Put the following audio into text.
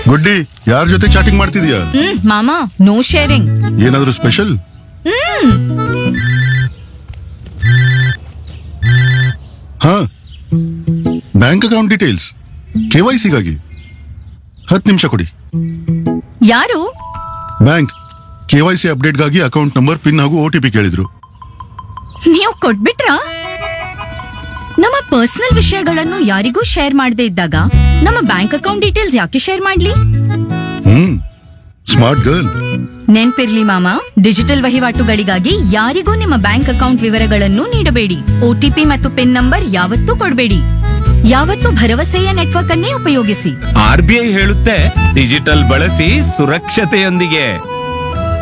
ಗುಡ್ಡಿ ಯಾರ ಜೊತೆ ಚಾಟಿಂಗ್ ಮಾಡ್ತಿದ್ಯಾ ಹ್ಮ್ ಮಾಮ ನೋ ಶೇರಿಂಗ್ ಏನಾದ್ರೂ ಸ್ಪೆಷಲ್ ಹಾ bank account details K Y ಸಿಗಾಗಿ ಹತ್ತು ನಿಮಿಷ ಕೊಡಿ ಯಾರು ಬ್ಯಾಂಕ್ ಕೆ ವೈ ಸಿ ಅಪ್ಡೇಟ್ಗಾಗಿ ಅಕೌಂಟ್ ನಂಬರ್ ಪಿನ್ ಹಾಗೂ ಒ ಟಿ ಪಿ ಕೇಳಿದ್ರು ನೀವು ಕೊಟ್ಬಿಟ್ರಾ ನಮ್ಮ ಪರ್ಸನಲ್ ವಿಷಯಗಳನ್ನು ಯಾರಿಗೂ ಶೇರ್ ಮಾಡದೇ ಇದ್ದಾಗ ನಮ್ಮ ಬ್ಯಾಂಕ್ ಅಕೌಂಟ್ ಡೀಟೇಲ್ಸ್ ಯಾಕೆ ಶೇರ್ ಮಾಡ್ಲಿ ಹ್ಮ್ ಸ್ಮಾರ್ಟ್ ಗರ್ಲ್ ನೆನ್ಪಿರ್ಲಿ ಮಾಮ ಡಿಜಿಟಲ್ ವಹಿವಾಟುಗಳಿಗಾಗಿ ಯಾರಿಗೂ ನಿಮ್ಮ ಬ್ಯಾಂಕ್ ಅಕೌಂಟ್ ವಿವರಗಳನ್ನು ನೀಡಬೇಡಿ ಒಟಿಪಿ ಮತ್ತು ಪಿನ್ ನಂಬರ್ ಯಾವತ್ತೂ ಕೊಡಬೇಡಿ ಯಾವತ್ತೂ ಭರವಸೆಯ ನೆಟ್ವರ್ಕ್ ಅನ್ನೇ ಉಪಯೋಗಿಸಿ ಆರ್ ಬಿ ಐ ಹೇಳುತ್ತೆ ಡಿಜಿಟಲ್ ಬಳಸಿ ಸುರಕ್ಷತೆಯೊಂದಿಗೆ